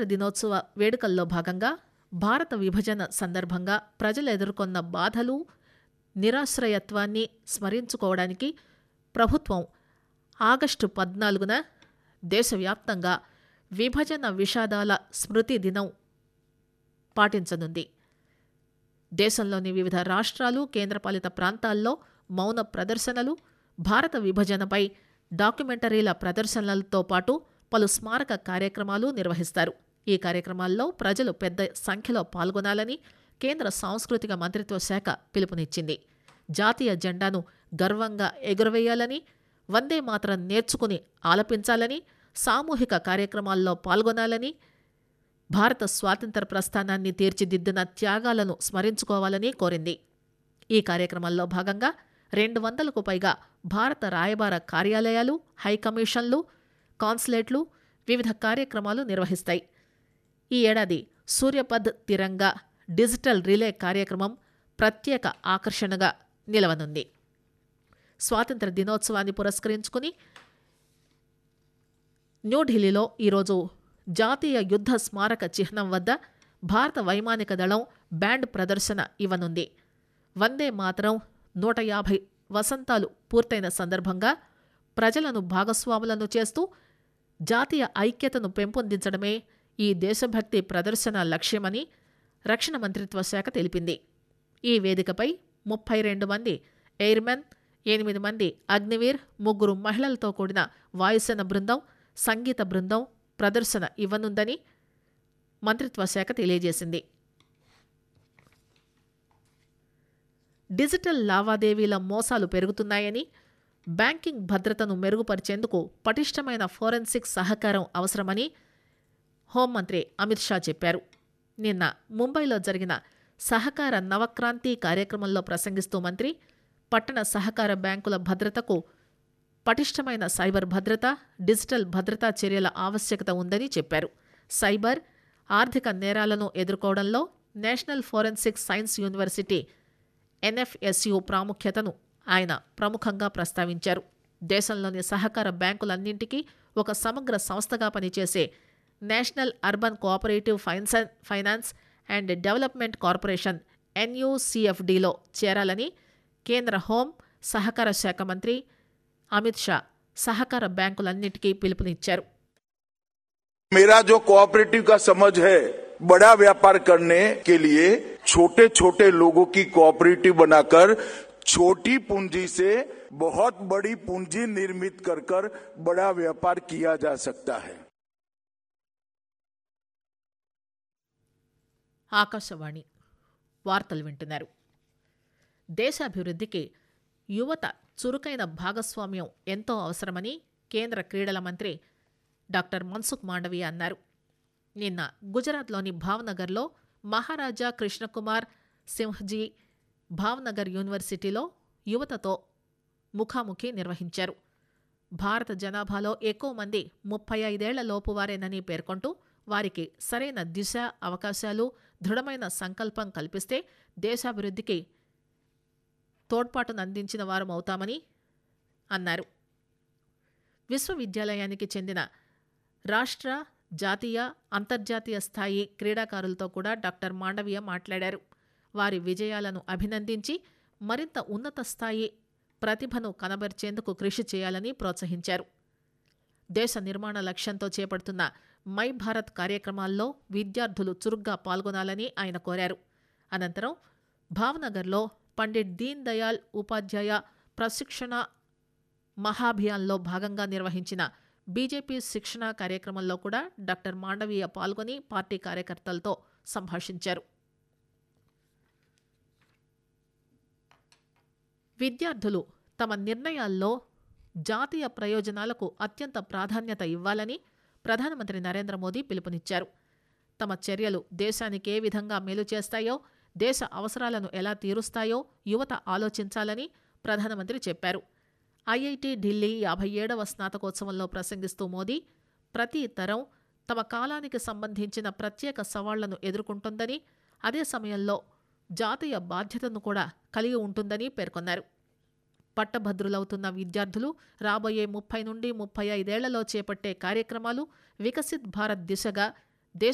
దినోత్సవ వేడుకల్లో భాగంగా భారత విభజన సందర్భంగా ప్రజలు ఎదుర్కొన్న బాధలు నిరాశ్రయత్వాన్ని స్మరించుకోవడానికి ప్రభుత్వం ఆగస్టు పద్నాలుగున దేశవ్యాప్తంగా విభజన విషాదాల స్మృతి దినం పాటించనుంది దేశంలోని వివిధ రాష్ట్రాలు కేంద్రపాలిత ప్రాంతాల్లో మౌన ప్రదర్శనలు భారత విభజనపై డాక్యుమెంటరీల ప్రదర్శనలతో పాటు పలు స్మారక కార్యక్రమాలు నిర్వహిస్తారు ఈ కార్యక్రమాల్లో ప్రజలు పెద్ద సంఖ్యలో పాల్గొనాలని కేంద్ర సాంస్కృతిక మంత్రిత్వ శాఖ పిలుపునిచ్చింది జాతీయ జెండాను గర్వంగా ఎగురవేయాలని వందే మాత్రం నేర్చుకుని ఆలపించాలని సామూహిక కార్యక్రమాల్లో పాల్గొనాలని భారత స్వాతంత్ర ప్రస్థానాన్ని తీర్చిదిద్దిన త్యాగాలను స్మరించుకోవాలని కోరింది ఈ కార్యక్రమంలో భాగంగా రెండు వందలకు పైగా భారత రాయబార కార్యాలయాలు హైకమిషన్లు కాన్సులేట్లు వివిధ కార్యక్రమాలు నిర్వహిస్తాయి ఈ ఏడాది సూర్యపద్ తిరంగా డిజిటల్ రిలే కార్యక్రమం ప్రత్యేక ఆకర్షణగా నిలవనుంది స్వాతంత్ర దినోత్సవాన్ని పురస్కరించుకుని న్యూఢిల్లీలో ఈరోజు జాతీయ యుద్ధ స్మారక చిహ్నం వద్ద భారత వైమానిక దళం బ్యాండ్ ప్రదర్శన ఇవ్వనుంది వందే మాత్రం నూట యాభై వసంతాలు పూర్తయిన సందర్భంగా ప్రజలను భాగస్వాములను చేస్తూ జాతీయ ఐక్యతను పెంపొందించడమే ఈ దేశభక్తి ప్రదర్శన లక్ష్యమని రక్షణ మంత్రిత్వ శాఖ తెలిపింది ఈ వేదికపై ముప్పై రెండు మంది ఎయిర్మెన్ ఎనిమిది మంది అగ్నివీర్ ముగ్గురు మహిళలతో కూడిన వాయుసేన బృందం సంగీత బృందం ప్రదర్శన ఇవ్వనుందని మంత్రిత్వ శాఖ తెలియజేసింది డిజిటల్ లావాదేవీల మోసాలు పెరుగుతున్నాయని బ్యాంకింగ్ భద్రతను మెరుగుపరిచేందుకు పటిష్టమైన ఫోరెన్సిక్ సహకారం అవసరమని హోంమంత్రి అమిత్ షా చెప్పారు నిన్న ముంబైలో జరిగిన సహకార నవక్రాంతి కార్యక్రమంలో ప్రసంగిస్తూ మంత్రి పట్టణ సహకార బ్యాంకుల భద్రతకు పటిష్టమైన సైబర్ భద్రత డిజిటల్ భద్రతా చర్యల ఆవశ్యకత ఉందని చెప్పారు సైబర్ ఆర్థిక నేరాలను ఎదుర్కోవడంలో national forensic science university NFSU ప్రాముఖ్యతను ఆయన ప్రముఖంగా ప్రస్తావించారు దేశంలోని సహకార బ్యాంకులన్నింటికీ ఒక సమగ్ర సంస్థగా పనిచేసే national urban cooperative fines finance and development corporation ఎన్యూసీఎఫ్డిలో చేరాలని కేంద్ర హోం సహకార శాఖ మంత్రి అమిత్ షా సహకార బ్యాంకులన్నింటికీ పిలుపునిచ్చారు मेरा जो कोऑपरेटिव का समझ है बड़ा व्यापार करने के लिए छोटे छोटे लोगों की कोऑपरेटिव बनाकर छोटी पूंजी से बहुत बड़ी पूंजी निर्मित कर कर बड़ा व्यापार किया जा सकता है ఆకాశవాణి వార్తలు వింటున్నారు దేశాభివృద్ధికి యువత చురుకైన భాగస్వామ్యం ఎంతో అవసరమని కేంద్ర క్రీడల మంత్రి డాక్టర్ మన్సుఖ్ మాండవీయ అన్నారు నిన్న గుజరాత్లోని భావ్నగర్లో మహారాజా కృష్ణకుమార్ సింహ్జీ భావ్నగర్ యూనివర్సిటీలో యువతతో ముఖాముఖి నిర్వహించారు భారత జనాభాలో ఎక్కువ మంది ముప్పై ఐదేళ్ల లోపు వారేనని పేర్కొంటూ వారికి సరైన దిశ అవకాశాలు దృఢమైన సంకల్పం కల్పిస్తే దేశాభివృద్ధికి తోడ్పాటును అందించిన వారమవుతామని అన్నారు విశ్వవిద్యాలయానికి చెందిన రాష్ట్ర జాతీయ అంతర్జాతీయ స్థాయి క్రీడాకారులతో కూడా డాక్టర్ మాండవీయ మాట్లాడారు వారి విజయాలను అభినందించి మరింత ఉన్నత స్థాయి ప్రతిభను కనబరిచేందుకు కృషి చేయాలని ప్రోత్సహించారు దేశ నిర్మాణ లక్ష్యంతో చేపడుతున్న మై భారత్ కార్యక్రమాల్లో విద్యార్థులు చురుగ్గా పాల్గొనాలని ఆయన కోరారు అనంతరం భావనగర్లో పండిట్ దీన్ దయాళ్ ఉపాధ్యాయ ప్రశిక్షణ మహాభియాన్లో భాగంగా నిర్వహించిన బీజేపీ శిక్షణ కార్యక్రమంలో కూడా డాక్టర్ మాండవీయ పాల్గొని పార్టీ కార్యకర్తలతో సంభాషించారు విద్యార్థులు తమ నిర్ణయాల్లో జాతీయ ప్రయోజనాలకు అత్యంత ప్రాధాన్యత ఇవ్వాలని ప్రధానమంత్రి నరేంద్ర మోదీ పిలుపునిచ్చారు తమ చర్యలు దేశానికి ఏ విధంగా మేలు చేస్తాయో దేశ అవసరాలను ఎలా తీరుస్తాయో యువత ఆలోచించాలని ప్రధానమంత్రి చెప్పారు ఐఐటి ఢిల్లీ యాభై ఏడవ స్నాతకోత్సవంలో ప్రసంగిస్తూ మోదీ ప్రతి తరం తమ కాలానికి సంబంధించిన ప్రత్యేక సవాళ్లను ఎదుర్కొంటుందని అదే సమయంలో జాతీయ బాధ్యతను కూడా కలిగి ఉంటుందని పేర్కొన్నారు పట్టభద్రులవుతున్న విద్యార్థులు రాబోయే ముప్పై నుండి ముప్పై ఐదేళ్లలో చేపట్టే కార్యక్రమాలు వికసిత్ భారత్ దిశగా